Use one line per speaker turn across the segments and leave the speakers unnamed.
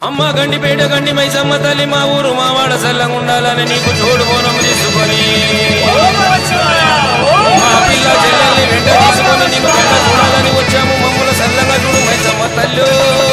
అమ్మ గండిపేట గండి మైసమ్మ తల్లి మా ఊరు మా వాడ సల్లంగా ఉండాలని నీకు చూడు బోనం తీసుకొని మా పిల్ల చెల్లెల్ని వెంట తీసుకొని నీకు కళ్ళ చూడాలని వచ్చాము మమ్మల సల్లంగా చూడు మైసమ్మ తల్లు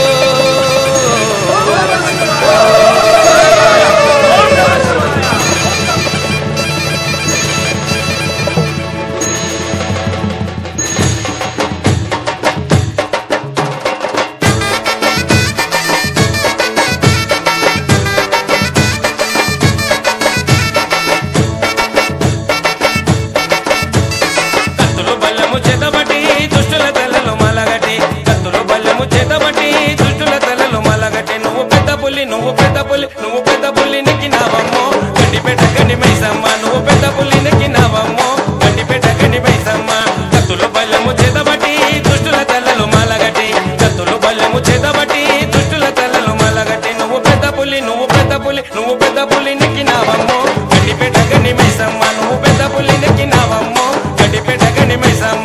కత్తులు బల్లెము చేతబట్టి దుష్టుల తలలు మలగటి కత్తులు బల్లెము చేతబట్టి దుష్టుల తలలు మలగటి నువ్వు పెద్ద పుల్లి నువ్వు పెద్ద పుల్లి నువ్వు పెద్ద పుల్లి నెక్కినావమ్మో గండిపేట గండి మైసమ్మ నువ్వు పెద్ద పుల్లి నెక్కినావమ్మో గండిపేట గండి మైసమ్మ కత్తులు బల్లెము చేతబట్టి దుష్టుల తలలు మలగటి కత్తులు బల్లెము చేతబట్టి దుష్టుల తలలు మలగటి నువ్వు పెద్ద పుల్లి నువ్వు పెద్ద పుల్లి నువ్వు పెద్ద పుల్లి నెక్కినావమ్మో గండిపేట గండి మైసమ్మ నువ్వు పెద్ద పుల్లి నెక్కినావమ్మో గండిపేట గండి మైసమ్మ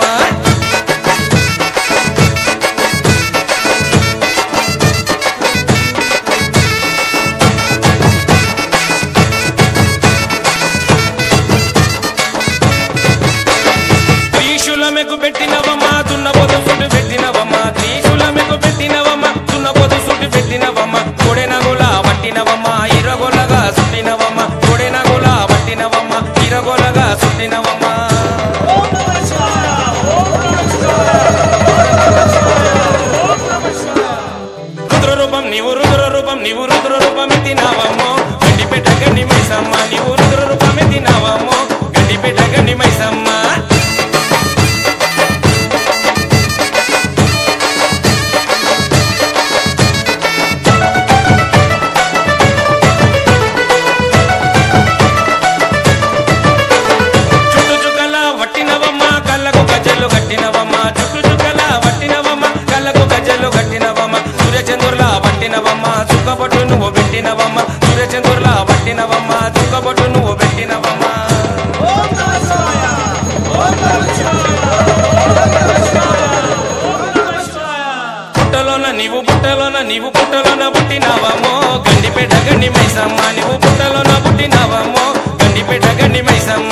త్రీశూలమెకు పెట్టినవమ్మా దున్నపోతు సుట్టు పెట్టినవమ్మా త్రీశూలమెకు పెట్టినవమ్మా దున్నపోతు సుట్టు పెట్టినవమ్మా కొడెనగుల పట్టినవమ్మా ఇరగొలగా సుట్టినవమ్మా కొడెనగుల పట్టినవమ్మా ఇరగొలగా సుట్టినవమ్మా రుద్ర రూపం నీవు రుద్ర రూపం నీవు రుద్ర రూపం ఎత్తినావమ్మో గండిపేట గండి మైసమ్మ నీవు రుద్ర రూపం ఎత్తినావమ్మో గండిపేట గండి మైసమ్మ చుట్టు చుక్కల వట్టినవమ్మ కళ్ళకు గజ్జలు కట్టినవమ్మ చుట్టు చుక్కల వట్టినవమ్మ కళ్ళకు గజ్జలు కట్టినవమ్మ సూర్యచంద్రుల వట్టినవమ్మ చుక్కబొట్టు నువ్వు పెట్టినవమ్మ సూర్యచంద్రుల వట్టినవమ్మ చుక్కబొట్టు నువ్వు పెట్టినవమ్మ పుట్టలోన నీవు పుట్టలోన నీవు పుట్టలోన పుట్టినావమ్మో గండిపేట గండి మైసమ్మ నీవు పుట్టలోన పుట్టినావమ్మో గండిపేట గండి మైసమ్మ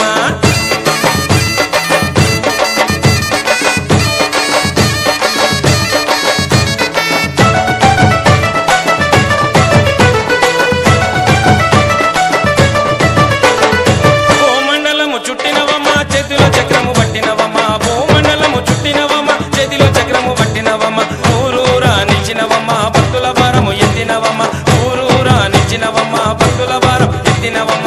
భూమండలము చుట్టినవమ్మ చేతిలో చక్రము పట్టినవమ్మ భూమండలము చుట్టినవమ్మ చేతిలో చక్రము పట్టినవమ్మ ఊరూరా నిచ్చినవమ్మ భక్తుల భారము ఎత్తినవమ్మ ఊరూరా నిచ్చినవమ్మ భక్తుల భారం ఎత్తినవమ్మ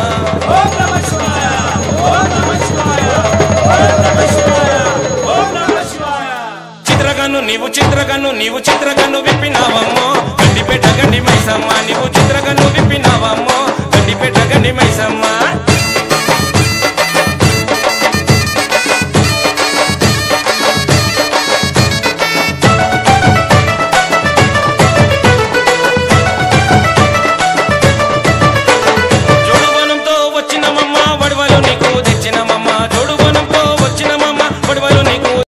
చిత్రకన్ను నీవు చిత్రకన్ను నీవు చిత్రకన్ను విప్పినావమ్మో గండిపేట గండి మైసమ్మ నీవు చిత్రకన్ను విప్పినావమ్మో గండిపేట గండి మైసమ్మ